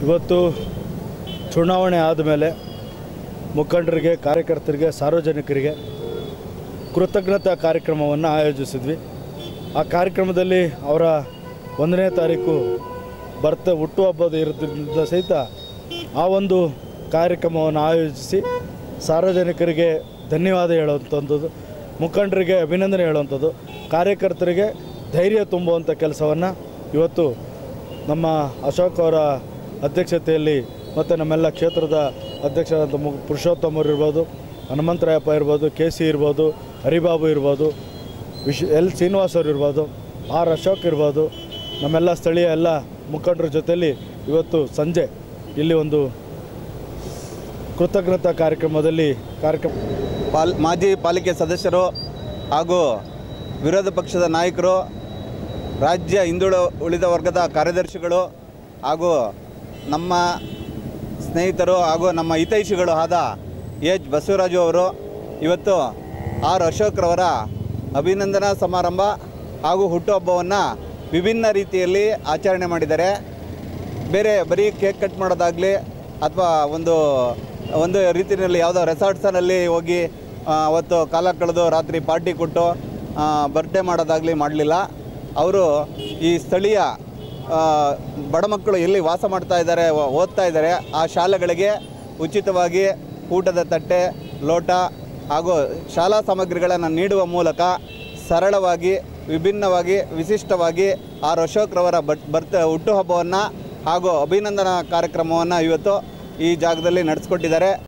ಇವತ್ತು ಚುನಾವಣೆ ಆದಮೇಲೆ ಮುಖಂಡರಿಗೆ ಕಾರ್ಯಕರ್ತರಿಗೆ ಸಾರ್ವಜನಿಕರಿಗೆ ಕೃತಜ್ಞತಾ ಕಾರ್ಯಕ್ರಮವನ್ನು ಆಯೋಜಿಸಿದ್ವಿ ಆ ಕಾರ್ಯಕ್ರಮದಲ್ಲಿ ಅವರ ಒಂದನೇ ತಾರೀಕು ಬರ್ತ ಹುಟ್ಟುಹಬ್ಬದ ಇರೋದ್ರಿಂದ ಸಹಿತ ಆ ಒಂದು ಕಾರ್ಯಕ್ರಮವನ್ನು ಆಯೋಜಿಸಿ ಸಾರ್ವಜನಿಕರಿಗೆ ಧನ್ಯವಾದ ಹೇಳುವಂಥದ್ದು ಮುಖಂಡರಿಗೆ ಅಭಿನಂದನೆ ಹೇಳುವಂಥದ್ದು ಕಾರ್ಯಕರ್ತರಿಗೆ ಧೈರ್ಯ ತುಂಬುವಂಥ ಕೆಲಸವನ್ನು ಇವತ್ತು ನಮ್ಮ ಅಶೋಕ್ ಅವರ ಅಧ್ಯಕ್ಷತೆಯಲ್ಲಿ ಮತ್ತು ನಮ್ಮೆಲ್ಲ ಕ್ಷೇತ್ರದ ಅಧ್ಯಕ್ಷರಾದಂಥ ಮು ಪುರುಷೋತ್ತಮರು ಇರ್ಬೋದು ಹನುಮಂತರಾಯಪ್ಪ ಇರ್ಬೋದು ಕೆ ಸಿ ಇರ್ಬೋದು ಹರಿಬಾಬು ಇರ್ಬೋದು ವಿಶ್ ಎಲ್ ಶ್ರೀನಿವಾಸ್ ಅವರು ಇರ್ಬೋದು ಆರ್ ಅಶೋಕ್ ಇರ್ಬೋದು ನಮ್ಮೆಲ್ಲ ಸ್ಥಳೀಯ ಎಲ್ಲ ಮುಖಂಡರ ಜೊತೆಯಲ್ಲಿ ಇವತ್ತು ಸಂಜೆ ಇಲ್ಲಿ ಒಂದು ಕೃತಜ್ಞತಾ ಕಾರ್ಯಕ್ರಮದಲ್ಲಿ ಕಾರ್ಯಕ್ರಮ ಪಾಲ್ ಮಾಜಿ ಪಾಲಿಕೆ ಸದಸ್ಯರು ಹಾಗೂ ವಿರೋಧ ಪಕ್ಷದ ನಾಯಕರು ರಾಜ್ಯ ಹಿಂದುಳ ಉಳಿದ ವರ್ಗದ ಕಾರ್ಯದರ್ಶಿಗಳು ಹಾಗೂ ನಮ್ಮ ಸ್ನೇಹಿತರು ಹಾಗೂ ನಮ್ಮ ಹಿತೈಷಿಗಳು ಆದ ಎಚ್ ಬಸವರಾಜು ಅವರು ಇವತ್ತು ಆರ್ ಅಶೋಕ್ರವರ ಅಭಿನಂದನಾ ಸಮಾರಂಭ ಹಾಗೂ ಹುಟ್ಟುಹಬ್ಬವನ್ನು ವಿಭಿನ್ನ ರೀತಿಯಲ್ಲಿ ಆಚರಣೆ ಮಾಡಿದ್ದಾರೆ ಬೇರೆ ಬರೀ ಕೇಕ್ ಕಟ್ ಮಾಡೋದಾಗಲಿ ಅಥವಾ ಒಂದು ಒಂದು ರೀತಿಯಲ್ಲಿ ಯಾವುದೋ ರೆಸಾರ್ಟ್ಸನಲ್ಲಿ ಹೋಗಿ ಆ, ಅವತ್ತು ಕಾಲ ಕಳೆದು ರಾತ್ರಿ ಪಾರ್ಟಿ ಕೊಟ್ಟು ಬರ್ಡೇ ಮಾಡೋದಾಗಲಿ ಮಾಡಲಿಲ್ಲ ಅವರು ಈ ಸ್ಥಳೀಯ ಆ, ಬಡ ಮಕ್ಕಳು ಎಲ್ಲಿ ವಾಸ ಮಾಡ್ತಾ ಇದ್ದಾರೆ ವ- ಓದ್ತಾ ಇದ್ದಾರೆ ಆ ಶಾಲೆಗಳಿಗೆ ಉಚಿತವಾಗಿ ಊಟದ ತಟ್ಟೆ ಲೋಟ ಹಾಗೂ ಶಾಲಾ ಸಾಮಗ್ರಿಗಳನ್ನು ನೀಡುವ ಮೂಲಕ ಸರಳವಾಗಿ ವಿಭಿನ್ನವಾಗಿ ವಿಶಿಷ್ಟವಾಗಿ ಆರ್ ಅಶೋಕ್ರವರ ಬಟ್ ಬರ್ತ ಹುಟ್ಟುಹಬ್ಬವನ್ನು ಹಾಗೂ ಅಭಿನಂದನಾ ಕಾರ್ಯಕ್ರಮವನ್ನು ಇವತ್ತು ಈ ಜಾಗದಲ್ಲಿ ನಡೆಸ್ಕೊಟ್ಟಿದ್ದಾರೆ